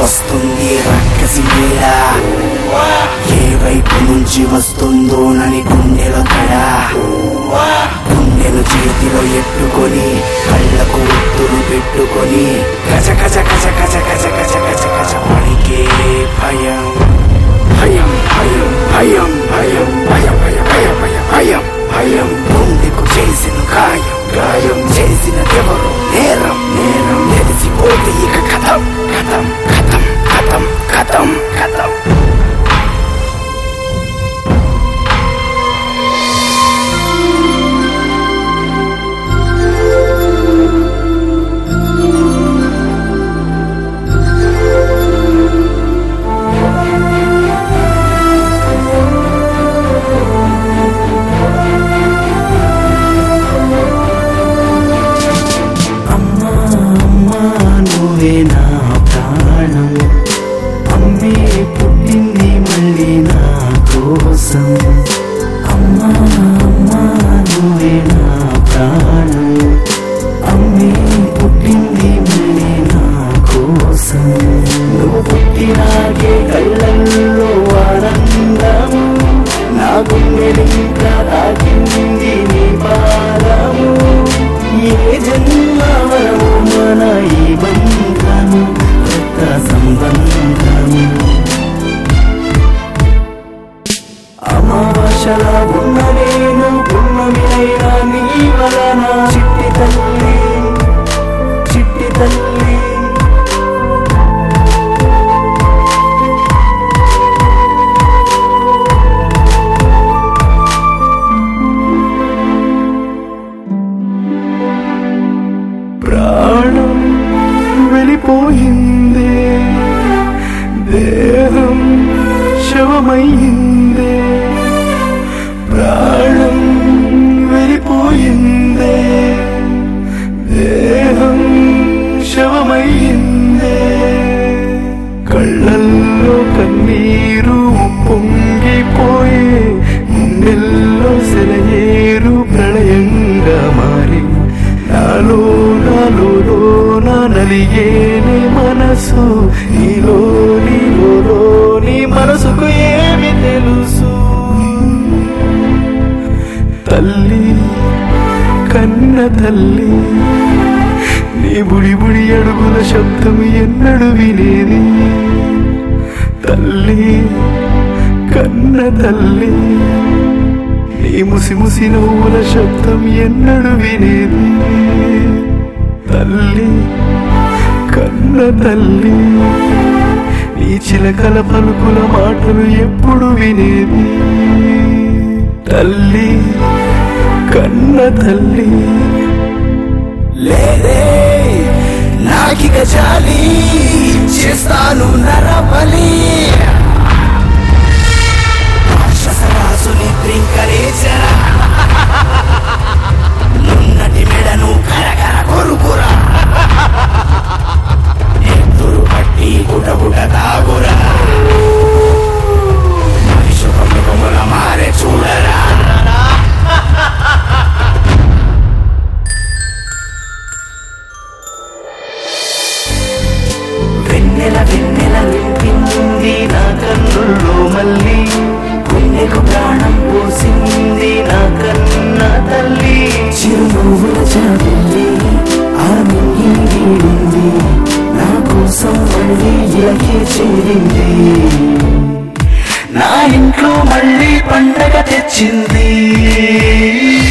వస్తుంది రక్కసి వేళ ఏ వైపు నుంచి వస్తుందోనని గుండెలో తడ గుండెను చేతిలో ఎట్టుకొని కళ్ళకు ఒత్తులు పెట్టుకొని గజ గజ గజ గజ గజ గజ గజ గజ పడికే భయం భయం భయం భయం భయం భయం భయం భయం భయం భయం భయం గుండెకు చేసిన గాయం గాయం చేసిన ఎవరు నేరం నేరం తెలిసిపోతే ఇక కథం కథం కథం కథం కథం కథం అమ్మా అమ్మా నువ్వే నా ప్రాణం అమ్మే పుట్టింది మళ్ళీ నా కోసం అమ్మా అమ్మా నువ్వే నా ప్రాణం అమ్మే పుట్టింది మళ్ళీ నా కోసం నువ్వు పుట్టినాకే కళ్ళల్లో ఆనందము నా గుండెలింకా తాకింది నీ పాదము ఏ జన్మవరము మన ఈ బంధము రక్త సంబంధము అమావాసలా ఉన్న నేను పున్నమినైనా నీ వలన చిట్టి తల్లి చిట్టి తల్లి ప్రాణం వెళ్ళిపోయిందే దేహం శవమయ్యిందే ప్రాణం వెళ్ళిపోయిందే దేహం శవమయ్యిందే కళ్ళల్లో కన్నీరు పొంగిపోయే గుండెల్లో సెలయేరు ప్రళయంగా మారి నాలో నాలో నా నలిగేని మనసు నీలో నీలో నీ మనసుకు ఏమి తెలుసు తల్లి కన్న తల్లి నీ బుడి బుడి అడుగుల శబ్దం ఎన్నడు వినేది తల్లి కన్న తల్లి నీ ముసి ముసి నవ్వుల శబ్దం ఎన్నడు వినేది తల్లి కన్న తల్లి నీ చిలకల పలుకుల మాటలు ఎప్పుడు వినేది తల్లి కన్న తల్లి లేదే నాకిక చాలి చేస్తాను నరబలి రాక్షసరాసుని త్రింకరేచర నున్నటి మెడను కరకర కొరుకురా ఎత్తురు పట్టి గుటగుట తాగురా మనిషి కొమ్ముల మారే చూడరా వెన్నెల వెన్నెల నింపింది నా కన్నుల్లో మళ్ళీ గుండెకు ప్రాణం పోసింది నా కన్న తల్లి చిరునవ్వుల చాపింది ఆ మింగిని వీడింది నా కోసం మళ్ళీ ఇలాగే చేరింది నా ఇంట్లో మళ్ళీ పండగ తెచ్చింది